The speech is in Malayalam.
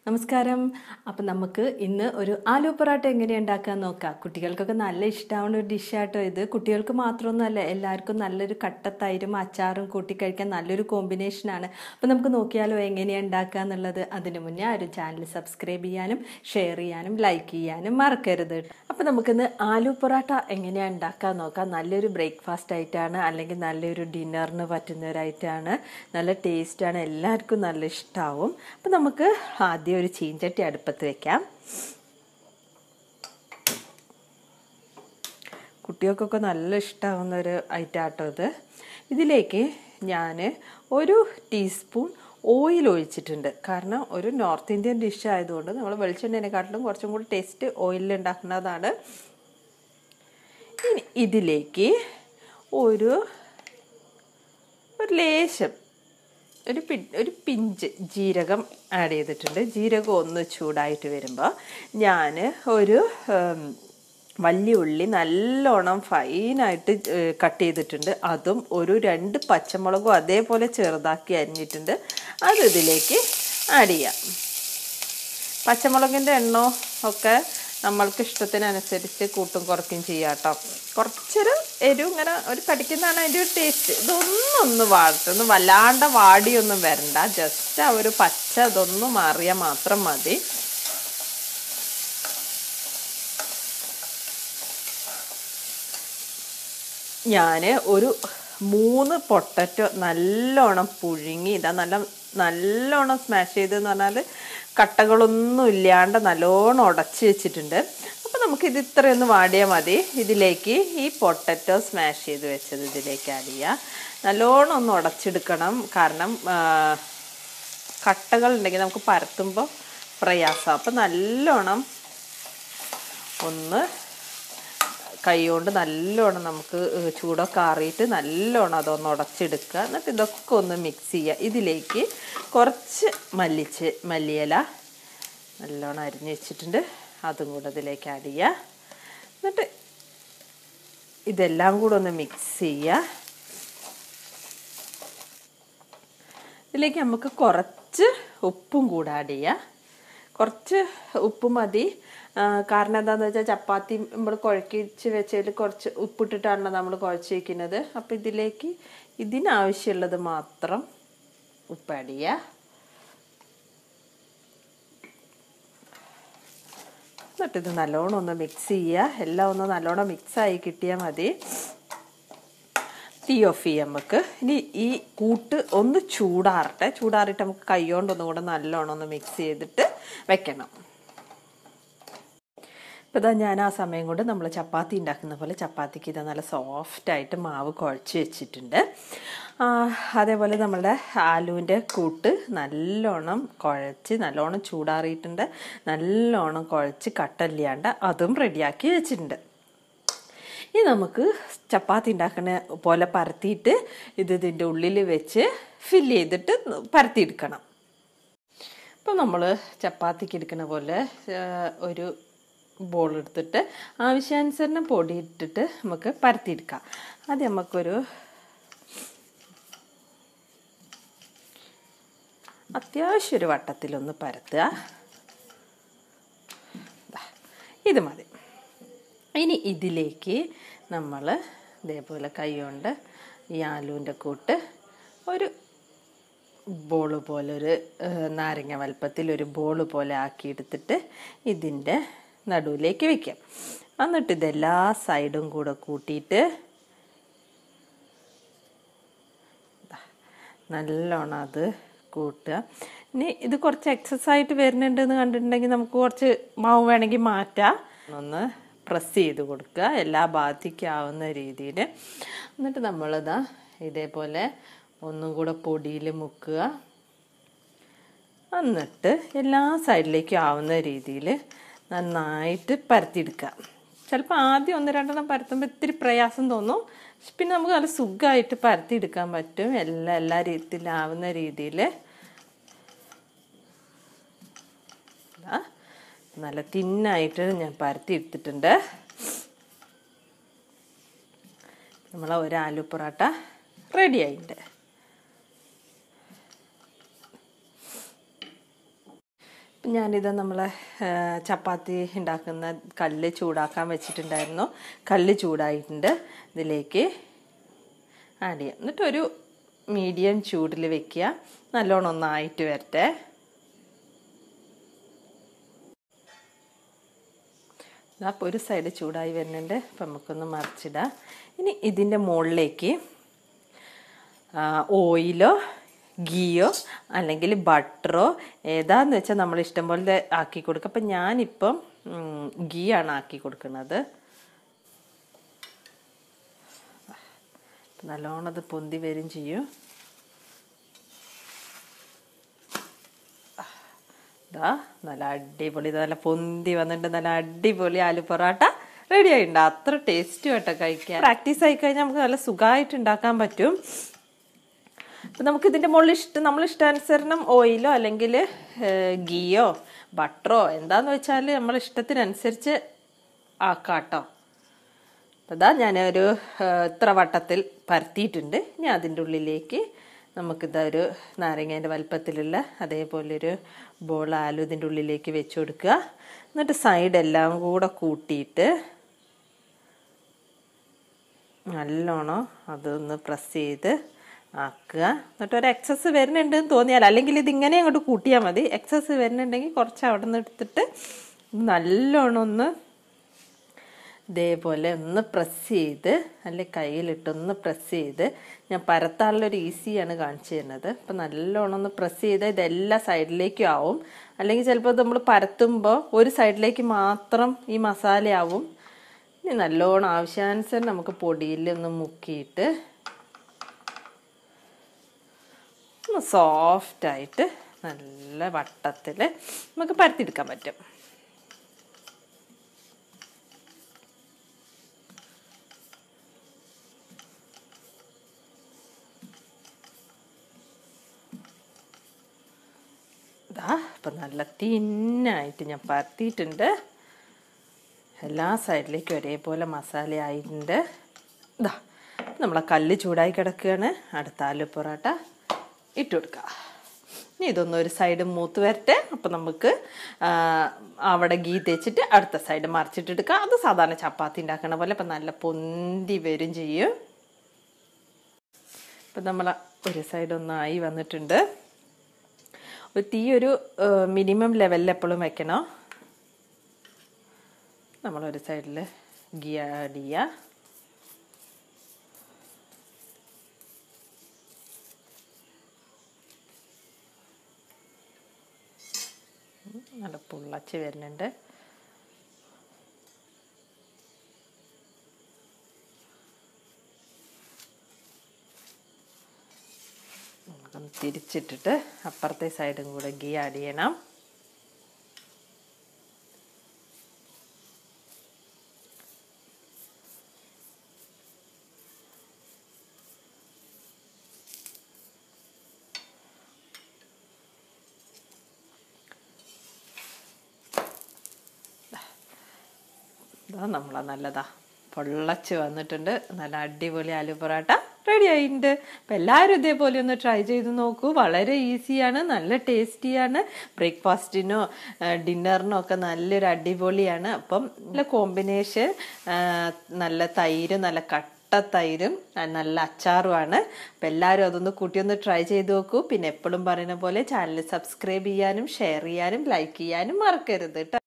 നമസ്കാരം അപ്പം നമുക്ക് ഇന്ന് ഒരു ആലു പൊറാട്ട എങ്ങനെ ഉണ്ടാക്കാൻ നോക്കാം കുട്ടികൾക്കൊക്കെ നല്ല ഇഷ്ടമാവുന്ന ഒരു ഡിഷാട്ടോ ഇത് കുട്ടികൾക്ക് മാത്രമൊന്നുമല്ല എല്ലാവർക്കും നല്ലൊരു കട്ടത്തൈരും അച്ചാറും കൂട്ടി കഴിക്കാൻ നല്ലൊരു കോമ്പിനേഷനാണ് അപ്പം നമുക്ക് നോക്കിയാലോ എങ്ങനെയാണ് ഉണ്ടാക്കുക എന്നുള്ളത് അതിന് മുന്നേ ആ ഒരു ചാനൽ സബ്സ്ക്രൈബ് ചെയ്യാനും ഷെയർ ചെയ്യാനും ലൈക്ക് ചെയ്യാനും മറക്കരുത് അപ്പം നമുക്കിന്ന് ആലു പൊറാട്ട എങ്ങനെയാണ് ഉണ്ടാക്കാൻ നോക്കാം നല്ലൊരു ബ്രേക്ക്ഫാസ്റ്റ് ആയിട്ടാണ് അല്ലെങ്കിൽ നല്ലൊരു ഡിന്നറിന് പറ്റുന്നവരായിട്ടാണ് നല്ല ടേസ്റ്റാണ് എല്ലാവർക്കും നല്ല ഇഷ്ടമാവും അപ്പം നമുക്ക് ആദ്യം ഒരു ചീഞ്ചട്ടി അടുപ്പത്ത് വെക്കാം കുട്ടികൾക്കൊക്കെ നല്ല ഇഷ്ടമാവുന്ന ഒരു ഐറ്റം ആട്ടോ ഇത് ഇതിലേക്ക് ഞാൻ ഒരു ടീസ്പൂൺ ഓയിൽ ഒഴിച്ചിട്ടുണ്ട് കാരണം ഒരു നോർത്ത് ഇന്ത്യൻ ഡിഷ് ആയതുകൊണ്ട് നമ്മൾ വെളിച്ചെണ്ണേനെക്കാട്ടിലും കുറച്ചും കൂടി ടേസ്റ്റ് ഓയിലിൽ ഉണ്ടാക്കുന്നതാണ് ഇനി ഇതിലേക്ക് ഒരു ഒരു ലേശം ഒരു പി ഒരു പിഞ്ച് ജീരകം ആഡ് ചെയ്തിട്ടുണ്ട് ജീരകം ഒന്ന് ചൂടായിട്ട് വരുമ്പോൾ ഞാൻ ഒരു വലിയ ഉള്ളി നല്ലോണം ഫൈനായിട്ട് കട്ട് ചെയ്തിട്ടുണ്ട് അതും ഒരു രണ്ട് പച്ചമുളകും അതേപോലെ ചെറുതാക്കി അരിഞ്ഞിട്ടുണ്ട് അത് ഇതിലേക്ക് ആഡ് ചെയ്യാം പച്ചമുളകിൻ്റെ എണ്ണോ ഒക്കെ നമ്മൾക്ക് ഇഷ്ടത്തിനനുസരിച്ച് കൂട്ടും കുറയ്ക്കും ചെയ്യാം കേട്ടോ കുറച്ചൊരു എരിവ് ഇങ്ങനെ ഒരു കടിക്കുന്നതാണ് അതിൻ്റെ ഒരു ടേസ്റ്റ് ഇതൊന്നും ഒന്ന് വാടത്തൊന്ന് വല്ലാണ്ട് വാടിയൊന്നും വരണ്ട ജസ്റ്റ് ആ ഒരു പച്ച ഇതൊന്നും മാറിയാൽ മാത്രം മതി ഞാൻ ഒരു മൂന്ന് പൊട്ടറ്റോ നല്ലോണം പുഴുങ്ങി ഇതാ നല്ല നല്ലോണം സ്മാഷ് ചെയ്തെന്ന് പറഞ്ഞാൽ കട്ടകളൊന്നും ഇല്ലാണ്ട് നല്ലോണം ഉടച്ച് വെച്ചിട്ടുണ്ട് അപ്പോൾ നമുക്കിത് ഇത്രയൊന്ന് വാടിയാൽ മതി ഇതിലേക്ക് ഈ പൊട്ടറ്റോ സ്മാഷ് ചെയ്ത് വെച്ചത് ഇതിലേക്ക് ആഡ് ചെയ്യുക നല്ലോണം ഒന്ന് ഉടച്ചെടുക്കണം കാരണം കട്ടകൾ ഉണ്ടെങ്കിൽ നമുക്ക് പരത്തുമ്പോൾ പ്രയാസം അപ്പം നല്ലോണം ഒന്ന് കൈ കൊണ്ട് നല്ലോണം നമുക്ക് ചൂടൊക്കെ ആറിയിട്ട് നല്ലോണം അതൊന്ന് ഉടച്ചെടുക്കുക എന്നിട്ട് ഇതൊക്കെ ഒന്ന് മിക്സ് ചെയ്യുക ഇതിലേക്ക് കുറച്ച് മല്ലിച്ച് മല്ലിയില നല്ലോണം അരിഞ്ഞ് വെച്ചിട്ടുണ്ട് അതും കൂടെ ഇതിലേക്ക് ആഡ് ചെയ്യുക എന്നിട്ട് ഇതെല്ലാം കൂടെ ഒന്ന് മിക്സ് ചെയ്യുക ഇതിലേക്ക് നമുക്ക് കുറച്ച് ഉപ്പും കൂടെ ആഡ് ചെയ്യുക കുറച്ച് ഉപ്പ് മതി കാരണം എന്താണെന്ന് വെച്ചാൽ ചപ്പാത്തി നമ്മൾ കുഴക്കിച്ച് വെച്ചതിൽ കുറച്ച് ഉപ്പിട്ടിട്ടാണ് നമ്മൾ കുഴച്ച് വയ്ക്കുന്നത് അപ്പോൾ ഇതിലേക്ക് ഇതിനാവശ്യമുള്ളത് മാത്രം ഉപ്പ് ആഡ് ചെയ്യുക എന്നിട്ട് ഇത് നല്ലോണം ഒന്ന് മിക്സ് ചെയ്യുക എല്ലാം ഒന്ന് നല്ലോണം മിക്സായി കിട്ടിയാൽ മതി തീ ഓഫ് ചെയ്യാം നമുക്ക് ഇനി ഈ കൂട്ട് ഒന്ന് ചൂടാറട്ടെ ചൂടാറിയിട്ട് നമുക്ക് കൈ കൊണ്ടൊന്നും കൂടെ നല്ലോണം ഒന്ന് മിക്സ് ചെയ്തിട്ട് വെക്കണം ഇപ്പോൾ ഇതാ ഞാൻ ആ സമയം കൊണ്ട് നമ്മൾ ചപ്പാത്തി ഉണ്ടാക്കുന്ന പോലെ ചപ്പാത്തിക്ക് ഇതാ നല്ല സോഫ്റ്റായിട്ട് മാവ് കുഴച്ച് വെച്ചിട്ടുണ്ട് അതേപോലെ നമ്മളുടെ ആലുവിൻ്റെ കൂട്ട് നല്ലോണം കുഴച്ച് നല്ലോണം ചൂടാറിയിട്ടുണ്ട് നല്ലോണം കുഴച്ച് കട്ടല്ലാണ്ട് അതും റെഡിയാക്കി വെച്ചിട്ടുണ്ട് ഇനി നമുക്ക് ചപ്പാത്തി ഉണ്ടാക്കുന്ന പോലെ പരത്തിയിട്ട് ഇത് ഇതിൻ്റെ ഉള്ളിൽ വെച്ച് ഫില്ല് ചെയ്തിട്ട് പരത്തിയെടുക്കണം ഇപ്പം നമ്മൾ ചപ്പാത്തിക്ക് എടുക്കുന്ന പോലെ ഒരു ബോൾ എടുത്തിട്ട് ആവശ്യാനുസരണം പൊടി ഇട്ടിട്ട് നമുക്ക് പരത്തിയെടുക്കാം അത് നമുക്കൊരു അത്യാവശ്യം ഒരു വട്ടത്തിലൊന്ന് പരത്തുക ഇത് മതി ഇനി ഇതിലേക്ക് നമ്മൾ ഇതേപോലെ കൈ കൊണ്ട് ഈ ആലുവിൻ്റെ കൂട്ട് ഒരു ബോള് പോലെ ഒരു നാരങ്ങ വലുപ്പത്തിൽ ഒരു ബോള് പോലെ ആക്കിയെടുത്തിട്ട് ഇതിൻ്റെ നടുവിലേക്ക് വെക്കാം എന്നിട്ട് ഇതെല്ലാ സൈഡും കൂടെ കൂട്ടിയിട്ട് നല്ലോണം അത് കൂട്ടുക ഇനി ഇത് കുറച്ച് എക്സസ് ആയിട്ട് വരുന്നുണ്ടെന്ന് കണ്ടിട്ടുണ്ടെങ്കിൽ നമുക്ക് കുറച്ച് മാവ് വേണമെങ്കിൽ മാറ്റാം ഒന്ന് പ്രസ് ചെയ്ത് കൊടുക്കുക എല്ലാ ഭാഗത്തേക്കാവുന്ന രീതിയിൽ എന്നിട്ട് നമ്മളിതാ ഇതേപോലെ ഒന്നും കൂടെ പൊടിയിൽ മുക്കുക എന്നിട്ട് എല്ലാ സൈഡിലേക്കും ആവുന്ന രീതിയിൽ നന്നായിട്ട് പരത്തിയെടുക്കുക ചിലപ്പോൾ ആദ്യം ഒന്ന് രണ്ടെണ്ണം പരത്തുമ്പോൾ ഇത്തിരി പ്രയാസം തോന്നും പിന്നെ നമുക്ക് നല്ല സുഖമായിട്ട് പരത്തിയെടുക്കാൻ പറ്റും എല്ലാ എല്ലാ രീതിയിലാവുന്ന രീതിയിൽ നല്ല തിന്നായിട്ട് ഞാൻ പരത്തി എടുത്തിട്ടുണ്ട് നമ്മളെ ഒരു ആലു പൊറോട്ട റെഡി ആയിട്ടുണ്ട് ഞാനിത് നമ്മളെ ആ, ചപ്പാത്തി ഉണ്ടാക്കുന്ന കല്ല് ചൂടാക്കാൻ വെച്ചിട്ടുണ്ടായിരുന്നു കല്ല് ചൂടായിട്ടുണ്ട് ഇതിലേക്ക് ആഡ് ചെയ്യാം എന്നിട്ടൊരു മീഡിയം ചൂടിൽ വെക്കുക നല്ലോണം ഒന്നായിട്ട് വരട്ടെ അപ്പോൾ ഒരു സൈഡ് ചൂടായി വരുന്നുണ്ട് അപ്പം നമുക്കൊന്ന് മറിച്ചിടാം ഇനി ഇതിൻ്റെ മുകളിലേക്ക് ഓയിലോ ഗീയോ അല്ലെങ്കിൽ ബട്ടറോ ഏതാന്ന് വെച്ചാൽ നമ്മൾ ഇഷ്ടം പോലെ ആക്കി കൊടുക്കുക അപ്പം ഞാനിപ്പം ഉം, ഗീ ആണ് ആക്കി കൊടുക്കുന്നത് നല്ലോണം അത് പൊന്തി വരും ചെയ്യും ഇതാ നല്ല അടിപൊളി ഇത് നല്ല പൊന്തി വന്നിട്ട് നല്ല അടിപൊളി ആലു പൊറാട്ട റെഡി ആയിട്ടുണ്ട് അത്ര ടേസ്റ്റും കേട്ടോ കഴിക്കാൻ പ്രാക്ടീസ് ആയി കഴിഞ്ഞാൽ നമുക്ക് നല്ല സുഖമായിട്ട് ഉണ്ടാക്കാൻ പറ്റും അപ്പം നമുക്ക് ഇതിൻ്റെ മുകളിൽ ഇഷ്ടം നമ്മൾ ഇഷ്ടാനുസരണം ഓയിലോ അല്ലെങ്കിൽ ഗീയോ ബട്ടറോ എന്താന്ന് വെച്ചാൽ നമ്മൾ ഇഷ്ടത്തിനനുസരിച്ച് ആക്കാം കേട്ടോ അപ്പം ഇതാ ഞാനൊരു ഏഹ്, ഇത്ര വട്ടത്തിൽ പരത്തിയിട്ടുണ്ട് ഇനി അതിൻ്റെ ഉള്ളിലേക്ക് നമുക്കിതാ ഒരു നാരങ്ങേൻ്റെ വലുപ്പത്തിലുള്ള അതേപോലൊരു ബോൾ ആലു ഇതിൻ്റെ ഉള്ളിലേക്ക് വെച്ച് കൊടുക്കുക എന്നിട്ട് സൈഡെല്ലാം കൂടെ കൂട്ടിയിട്ട് നല്ലോണം അതൊന്ന് പ്രസ് ചെയ്ത് ആക്കുക എന്നിട്ട് ഒരു എക്സസ് വരുന്നുണ്ടെന്ന് തോന്നിയാൽ അല്ലെങ്കിൽ ഇതിങ്ങനെ അങ്ങോട്ട് കൂട്ടിയാൽ മതി എക്സസ് വരുന്നുണ്ടെങ്കിൽ കുറച്ച് അവിടെ നിന്ന് എടുത്തിട്ട് നല്ലോണം ഒന്ന് ഇതേപോലെ ഒന്ന് പ്രസ് ചെയ്ത് അല്ലെ കയ്യിലിട്ടൊന്ന് പ്രസ് ചെയ്ത് ഞാൻ പരത്താനുള്ളൊരു ഈസിയാണ് കാണിച്ചു തരുന്നത് അപ്പം നല്ലോണം ഒന്ന് പ്രസ് ചെയ്താൽ ഇതെല്ലാ സൈഡിലേക്കും ആവും അല്ലെങ്കിൽ ചിലപ്പോൾ നമ്മൾ പരത്തുമ്പോൾ ഒരു സൈഡിലേക്ക് മാത്രം ഈ മസാലയാവും ഇനി നല്ലോണം ആവശ്യാനുസരണം നമുക്ക് പൊടിയിൽ ഒന്ന് മുക്കിയിട്ട് ഒന്ന് സോഫ്റ്റായിട്ട് നല്ല വട്ടത്തിൽ നമുക്ക് പരത്തിയെടുക്കാൻ പറ്റും ഇതാ ഇപ്പം നല്ല തിന്നായിട്ട് ഞാൻ പരത്തിയിട്ടുണ്ട് എല്ലാ സൈഡിലേക്കും ഒരേപോലെ മസാല ആയിട്ടുണ്ട് ഇതാ നമ്മളെ കല്ല് ചൂടായി കിടക്കുകയാണ് അടുത്ത ആലു പൊറോട്ട ഇട്ട് കൊടുക്കുക ഇനി ഇതൊന്നും ഒരു സൈഡ് മൂത്ത് വരട്ടെ അപ്പം നമുക്ക് ആ, അവിടെ ഗീ തേച്ചിട്ട് അടുത്ത സൈഡ് മറിച്ചിട്ടെടുക്കുക അത് സാധാരണ ചപ്പാത്തി ഉണ്ടാക്കണ പോലെ അപ്പം നല്ല പൊന്തി വരും ചെയ്യും ഇപ്പം നമ്മൾ ഒരു സൈഡ് ഒന്നായി വന്നിട്ടുണ്ട് ഒരു തീ ഒരു മിനിമം ലെവലിൽ എപ്പോഴും വെക്കണം നമ്മളൊരു സൈഡിൽ ഗീ ആഡ് ചെയ്യുക നല്ല പൊള്ളച്ച് വരുന്നുണ്ട് നമുക്കൊന്ന് തിരിച്ചിട്ടിട്ട് അപ്പുറത്തെ സൈഡും കൂടെ ഗീ ആഡ് ചെയ്യണം ഇതാ നമ്മളാ നല്ലതാ പൊള്ളച്ച് വന്നിട്ടുണ്ട് നല്ല അടിപൊളി ആലു പൊറാട്ട റെഡി ആയിട്ടുണ്ട് അപ്പം എല്ലാവരും ഇതേപോലെ ഒന്ന് ട്രൈ ചെയ്ത് നോക്കൂ വളരെ ഈസിയാണ് നല്ല ടേസ്റ്റിയാണ് ബ്രേക്ക്ഫാസ്റ്റിനോ ഡിന്നറിനോ ഒക്കെ നല്ലൊരു അടിപൊളിയാണ് അപ്പം നല്ല കോമ്പിനേഷൻ നല്ല തൈര് നല്ല കട്ട തൈരും ആ, നല്ല അച്ചാറുമാണ് അപ്പം എല്ലാവരും അതൊന്ന് കൂട്ടി ഒന്ന് ട്രൈ ചെയ്ത് നോക്കൂ പിന്നെ എപ്പോഴും പറയുന്ന പോലെ ചാനൽ സബ്സ്ക്രൈബ് ചെയ്യാനും ഷെയർ ചെയ്യാനും ലൈക്ക് ചെയ്യാനും മറക്കരുത് കേട്ടോ